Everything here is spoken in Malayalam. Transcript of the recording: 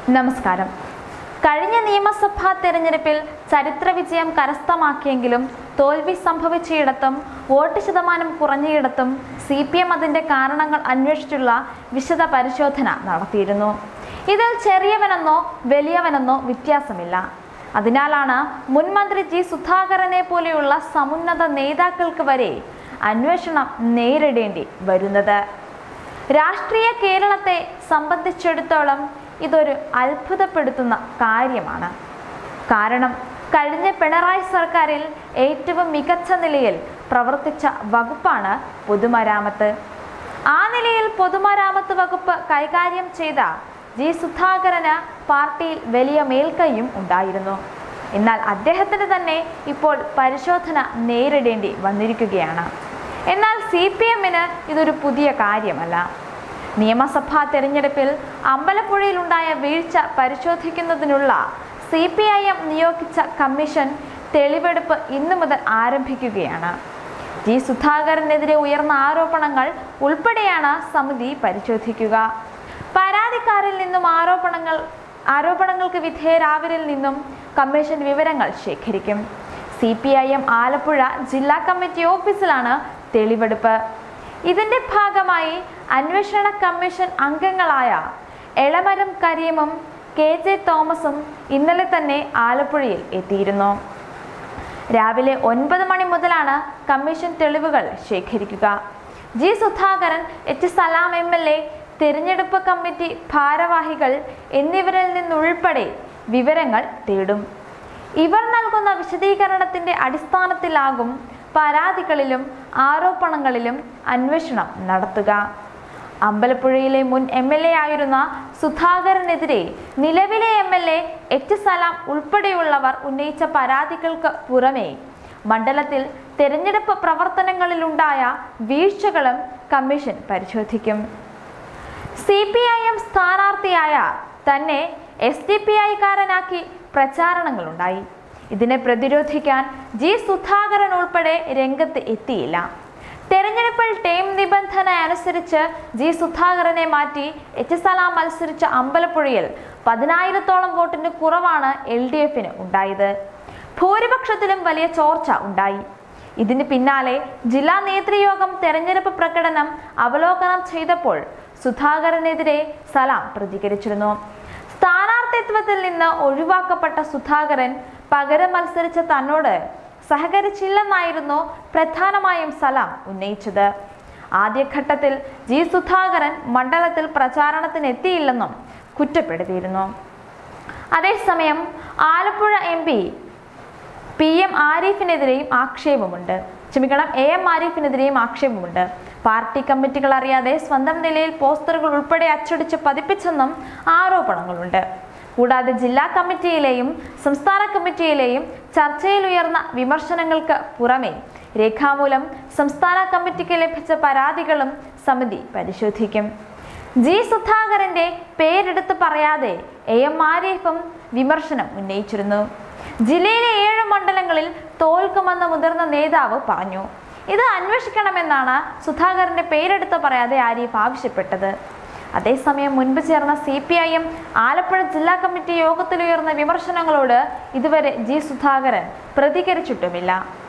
നമസ്കാരം കഴിഞ്ഞ നിയമസഭാ തെരഞ്ഞെടുപ്പിൽ ചരിത്ര വിജയം കരസ്ഥമാക്കിയെങ്കിലും തോൽവി സംഭവിച്ചയിടത്തും വോട്ട് ശതമാനം കുറഞ്ഞയിടത്തും സി പി എം അതിൻ്റെ കാരണങ്ങൾ അന്വേഷിച്ചുള്ള വിശദ പരിശോധന നടത്തിയിരുന്നു ഇതിൽ ചെറിയവനെന്നോ വലിയവനെന്നോ വ്യത്യാസമില്ല അതിനാലാണ് മുൻ മന്ത്രി ജി സുധാകരനെ പോലെയുള്ള സമുന്നത നേതാക്കൾക്ക് വരെ അന്വേഷണം നേരിടേണ്ടി വരുന്നത് രാഷ്ട്രീയ കേരളത്തെ സംബന്ധിച്ചിടത്തോളം ഇതൊരു അത്ഭുതപ്പെടുത്തുന്ന കാര്യമാണ് കാരണം കഴിഞ്ഞ പിണറായി സർക്കാരിൽ ഏറ്റവും മികച്ച നിലയിൽ പ്രവർത്തിച്ച വകുപ്പാണ് പൊതുമരാമത്ത് ആ നിലയിൽ പൊതുമരാമത്ത് വകുപ്പ് കൈകാര്യം ചെയ്ത ജി സുധാകരന് പാർട്ടിയിൽ വലിയ മേൽക്കൈയും ഉണ്ടായിരുന്നു എന്നാൽ അദ്ദേഹത്തിന് തന്നെ ഇപ്പോൾ പരിശോധന നേരിടേണ്ടി വന്നിരിക്കുകയാണ് എന്നാൽ സി പി എമ്മിന് ഇതൊരു പുതിയ കാര്യമല്ല നിയമസഭാ തെരഞ്ഞെടുപ്പിൽ അമ്പലപ്പുഴയിലുണ്ടായ വീഴ്ച പരിശോധിക്കുന്നതിനുള്ള സി പി ഐ എം നിയോഗിച്ച കമ്മീഷൻ തെളിവെടുപ്പ് ഇന്നു മുതൽ ആരംഭിക്കുകയാണ് ജി സുധാകരനെതിരെ ഉയർന്ന ആരോപണങ്ങൾ ഉൾപ്പെടെയാണ് സമിതി പരിശോധിക്കുക പരാതിക്കാരിൽ നിന്നും ആരോപണങ്ങൾ ആരോപണങ്ങൾക്ക് വിധേയരാവരിൽ നിന്നും കമ്മീഷൻ വിവരങ്ങൾ ശേഖരിക്കും C P I M Alappuzha ജില്ലാ കമ്മിറ്റി ഓഫീസിലാണ് തെളിവെടുപ്പ് ഇതിന്റെ ഭാഗമായി അന്വേഷണ കമ്മീഷൻ അംഗങ്ങളായ എളമരം കരീമും കെ ജെ തോമസും ഇന്നലെ തന്നെ ആലപ്പുഴയിൽ എത്തിയിരുന്നു രാവിലെ ഒൻപത് മണി മുതലാണ് കമ്മീഷൻ തെളിവുകൾ ശേഖരിക്കുക G Sudhakaran H Salam M L A തിരഞ്ഞെടുപ്പ് കമ്മിറ്റി ഭാരവാഹികൾ എന്നിവരിൽ നിന്നുൾപ്പെടെ വിവരങ്ങൾ തേടും ഇവർ നൽകുന്ന വിശദീകരണത്തിന്റെ അടിസ്ഥാനത്തിലാകും പരാതികളിലും ആരോപണങ്ങളിലും അന്വേഷണം നടത്തുക അമ്പലപ്പുഴയിലെ മുൻ എം എൽ എ ആയിരുന്ന സുധാകരനെതിരെ നിലവിലെ M L A H Salam ഉൾപ്പെടെയുള്ളവർ ഉന്നയിച്ച പരാതികൾക്ക് പുറമെ മണ്ഡലത്തിൽ തെരഞ്ഞെടുപ്പ് പ്രവർത്തനങ്ങളിലുണ്ടായ വീഴ്ചകളും കമ്മീഷൻ പരിശോധിക്കും സി പി ഐ എം സ്ഥാനാർത്ഥിയായ തന്നെ എസ് ഡി പി ഐക്കാരനാക്കി പ്രചാരണങ്ങളുണ്ടായി ഇതിനെ പ്രതിരോധിക്കാൻ ജി സുധാകരൻ ഉൾപ്പെടെ രംഗത്ത് എത്തിയില്ല തെരഞ്ഞെടുപ്പിൽ ടീം നിബന്ധന അനുസരിച്ച് ജി സുധാകരനെ മാറ്റി എച്ച് സലാം മത്സരിച്ച അമ്പലപ്പുഴയിൽ പതിനായിരത്തോളം വോട്ടിന് കുറവാണ് എൽ ഡി എഫിന് ഉണ്ടായത് ഭൂരിപക്ഷത്തിലും വലിയ ചോർച്ച ഉണ്ടായി ഇതിന് പിന്നാലെ ജില്ലാ നേതൃയോഗം തെരഞ്ഞെടുപ്പ് പ്രകടനം അവലോകനം ചെയ്തപ്പോൾ സുധാകരനെതിരെ സലാം പ്രതികരിച്ചിരുന്നു സ്ഥാനാർത്ഥിത്വത്തിൽ നിന്ന് ഒഴിവാക്കപ്പെട്ട സുധാകരൻ പകരം മത്സരിച്ച തന്നോട് സഹകരിച്ചില്ലെന്നായിരുന്നു പ്രധാനമായും സലാം ഉന്നയിച്ചത് ആദ്യഘട്ടത്തിൽ ജി സുധാകരൻ മണ്ഡലത്തിൽ പ്രചാരണത്തിനെത്തിയില്ലെന്നും കുറ്റപ്പെടുത്തിയിരുന്നു അതേസമയം Alappuzha M P P M ആരിഫിനെതിരെയും ആക്ഷേപമുണ്ട് ക്ഷമിക്കണം എ എം ആരിഫിനെതിരെയും ആക്ഷേപമുണ്ട് പാർട്ടി കമ്മിറ്റികൾ അറിയാതെ സ്വന്തം നിലയിൽ പോസ്റ്ററുകൾ ഉൾപ്പെടെ അച്ചടിച്ച് പതിപ്പിച്ചെന്നും ആരോപണങ്ങളുണ്ട് കൂടാതെ ജില്ലാ കമ്മിറ്റിയിലെയും സംസ്ഥാന കമ്മിറ്റിയിലെയും ചർച്ചയിൽ ഉയർന്ന വിമർശനങ്ങൾക്ക് പുറമെ രേഖാമൂലം സംസ്ഥാന കമ്മിറ്റിക്ക് ലഭിച്ച പരാതികളും സമിതി പരിശോധിക്കും ജി സുധാകരന്റെ പേരെടുത്ത് പറയാതെ എ എം ആരിഫും വിമർശനം ഉന്നയിച്ചിരുന്നു ജില്ലയിലെ ഏഴ് മണ്ഡലങ്ങളിൽ തോൽക്കുമെന്ന് മുതിർന്ന നേതാവ് പറഞ്ഞു ഇത് അന്വേഷിക്കണമെന്നാണ് സുധാകരന്റെ പേരെടുത്ത് പറയാതെ ആരിഫ് ആവശ്യപ്പെട്ടത് അതേസമയം മുൻപ് ചേർന്ന C P I M Alappuzha ജില്ലാ കമ്മിറ്റി യോഗത്തിലുയർന്ന വിമർശനങ്ങളോട് ഇതുവരെ ജി സുധാകരൻ പ്രതികരിച്ചിട്ടുമില്ല